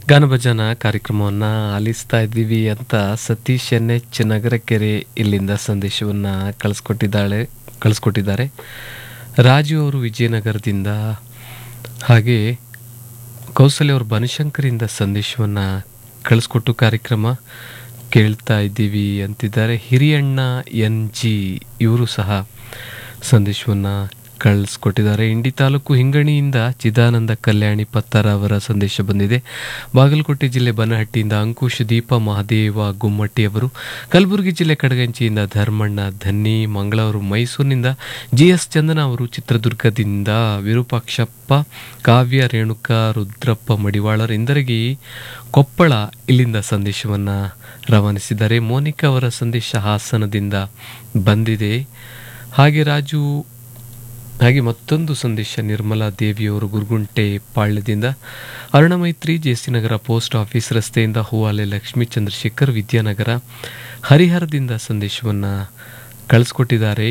ಗಾನಭಜನ ಕಾರ್ಯಕ್ರಮವನ್ನು ಆಲಿಸ್ತಾ ಇದ್ದೀವಿ ಅಂತ ಸತೀಶ್ ಎನ್ ಎಚ್ ನಗರಕೆರೆ ಇಲ್ಲಿಂದ ಸಂದೇಶವನ್ನು ಕಳಿಸ್ಕೊಟ್ಟಿದ್ದಾಳೆ ಕಳಿಸ್ಕೊಟ್ಟಿದ್ದಾರೆ ರಾಜು ಅವರು ವಿಜಯನಗರದಿಂದ ಹಾಗೆ ಕೌಸಲ್ಯ ಅವರು ಬನಶಂಕರಿಂದ ಸಂದೇಶವನ್ನು ಕಳಿಸ್ಕೊಟ್ಟು ಕಾರ್ಯಕ್ರಮ ಕೇಳ್ತಾ ಇದ್ದೀವಿ ಅಂತಿದ್ದಾರೆ ಹಿರಿಯಣ್ಣ ಎನ್ ಜಿ ಇವರು ಸಹ ಸಂದೇಶವನ್ನು ಕಳಿಸ್ಕೊಟ್ಟಿದ್ದಾರೆ ಇಂಡಿ ತಾಲೂಕು ಹಿಂಗಣಿಯಿಂದ ಚಿದಾನಂದ ಕಲ್ಯಾಣಿ ಪತ್ತಾರ ಅವರ ಸಂದೇಶ ಬಂದಿದೆ ಬಾಗಲಕೋಟೆ ಜಿಲ್ಲೆ ಬನಹಟ್ಟಿಯಿಂದ ಅಂಕುಶ್ ದೀಪ ಮಹಾದೇವ ಗುಮ್ಮಟ್ಟಿ ಅವರು ಕಲಬುರಗಿ ಜಿಲ್ಲೆ ಕಡಗಂಚಿಯಿಂದ ಧರ್ಮಣ್ಣ ಧನ್ನಿ ಮಂಗಳೂರು ಮೈಸೂರಿನಿಂದ ಜಿ ಎಸ್ ಚಂದನ ಅವರು ಚಿತ್ರದುರ್ಗದಿಂದ ವಿರೂಪಾಕ್ಷಪ್ಪ ಕಾವ್ಯ ರೇಣುಕಾ ರುದ್ರಪ್ಪ ಮಡಿವಾಳರ್ ಇಂದರಗಿ ಕೊಪ್ಪಳ ಇಲ್ಲಿಂದ ಸಂದೇಶವನ್ನು ರವಾನಿಸಿದ್ದಾರೆ ಮೋನಿಕಾ ಅವರ ಸಂದೇಶ ಹಾಸನದಿಂದ ಬಂದಿದೆ ಹಾಗೆ ರಾಜು ಹಾಗೆ ಮತ್ತೊಂದು ಸಂದೇಶ ನಿರ್ಮಲಾ ದೇವಿಯವರು ಗುರುಗುಂಟೆ ಪಾಳ್ಯದಿಂದ Arunamaithri JC Nagar post office ರಸ್ತೆಯಿಂದ ಹೂವಾಲೆ ಲಕ್ಷ್ಮೀ ಚಂದ್ರಶೇಖರ್ ವಿದ್ಯಾನಗರ ಹರಿಹರದಿಂದ ಸಂದೇಶವನ್ನು ಕಳಿಸ್ಕೊಟ್ಟಿದ್ದಾರೆ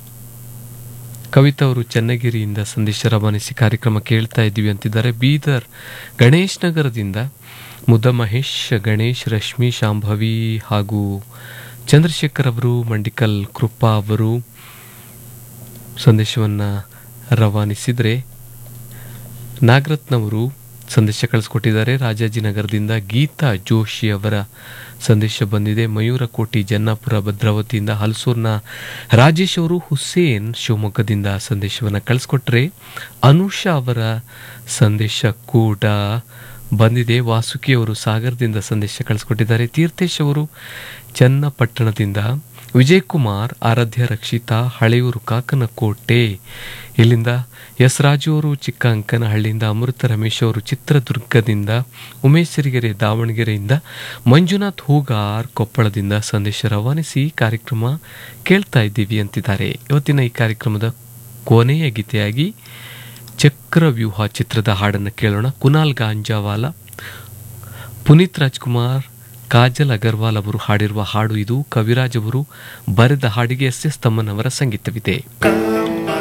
ಕವಿತಾ ಅವರು ಚನ್ನಗಿರಿಯಿಂದ ಸಂದೇಶ ರವಾನಿಸಿ ಕಾರ್ಯಕ್ರಮ ಕೇಳ್ತಾ ಇದ್ದೀವಿ ಅಂತಿದ್ದಾರೆ ಬೀದರ್ ಗಣೇಶ್ ನಗರದಿಂದ ಮುದ ಮಹೇಶ್ ಗಣೇಶ್ ರಶ್ಮಿ ಶಾಂಭವಿ ಹಾಗೂ ಚಂದ್ರಶೇಖರ್ ಅವರು ಮಂಡಿಕಲ್ ಕೃಪಾ ಅವರು ಸಂದೇಶವನ್ನು ರವಾನಿಸಿದರೆ ನಾಗರತ್ನವರು ಸಂದೇಶ ಕಳಿಸ್ಕೊಟ್ಟಿದ್ದಾರೆ ರಾಜಾಜಿನಗರದಿಂದ ಗೀತಾ ಜೋಶಿ ಅವರ ಸಂದೇಶ ಬಂದಿದೆ ಮಯೂರಕೋಟಿ ಜನ್ನಾಪುರ ಭದ್ರಾವತಿಯಿಂದ ಹಲಸೂರ್ನ ರಾಜೇಶ್ ಅವರು ಹುಸೇನ್ ಶಿವಮೊಗ್ಗದಿಂದ ಸಂದೇಶವನ್ನು ಕಳಿಸ್ಕೊಟ್ರೆ ಅನುಷಾ ಅವರ ಸಂದೇಶ ಕೂಡ ಬಂದಿದೆ ವಾಸುಕಿ ಅವರು ಸಾಗರದಿಂದ ಸಂದೇಶ ಕಳಿಸ್ಕೊಟ್ಟಿದ್ದಾರೆ ತೀರ್ಥೇಶ್ ಅವರು ಚನ್ನಪಟ್ಟಣದಿಂದ ವಿಜಯ್ ಕುಮಾರ್ ಆರಾಧ್ಯ ರಕ್ಷಿತಾ ಹಳೆಯೂರು ಕಾಕನಕೋಟೆ ಇಲ್ಲಿಂದ ಎಸ್ ರಾಜು ಅವರು ಚಿಕ್ಕ ಅಂಕನಹಳ್ಳಿಯಿಂದ ಅಮೃತ ರಮೇಶ್ ಅವರು ಚಿತ್ರದುರ್ಗದಿಂದ ಉಮೇಶ್ ಸಿರಿಗೆರೆ ದಾವಣಗೆರೆಯಿಂದ ಮಂಜುನಾಥ್ ಹೂಗಾರ್ ಕೊಪ್ಪಳದಿಂದ ಸಂದೇಶ ರವಾನಿಸಿ ಕಾರ್ಯಕ್ರಮ ಕೇಳ್ತಾ ಇದ್ದೀವಿ ಅಂತಿದ್ದಾರೆ ಇವತ್ತಿನ ಈ ಕಾರ್ಯಕ್ರಮದ ಕೊನೆಯ ಗೀತೆಯಾಗಿ ಚಕ್ರವ್ಯೂಹ ಚಿತ್ರದ ಹಾಡನ್ನು ಕೇಳೋಣ ಕುನಾಲ್ ಗಾಂಜಾವಾಲ ಪುನೀತ್ ರಾಜ್ಕುಮಾರ್ ಕಾಜಲ್ ಅಗರ್ವಾಲ್ ಅವರು ಹಾಡಿರುವ ಹಾಡು ಇದು ಕವಿರಾಜ್ ಅವರು ಬರೆದ ಹಾಡಿಗೆ ಎಸ್ ಎಸ್ ತಮ್ಮನ್ ಅವರ ಸಂಗೀತವಿದೆ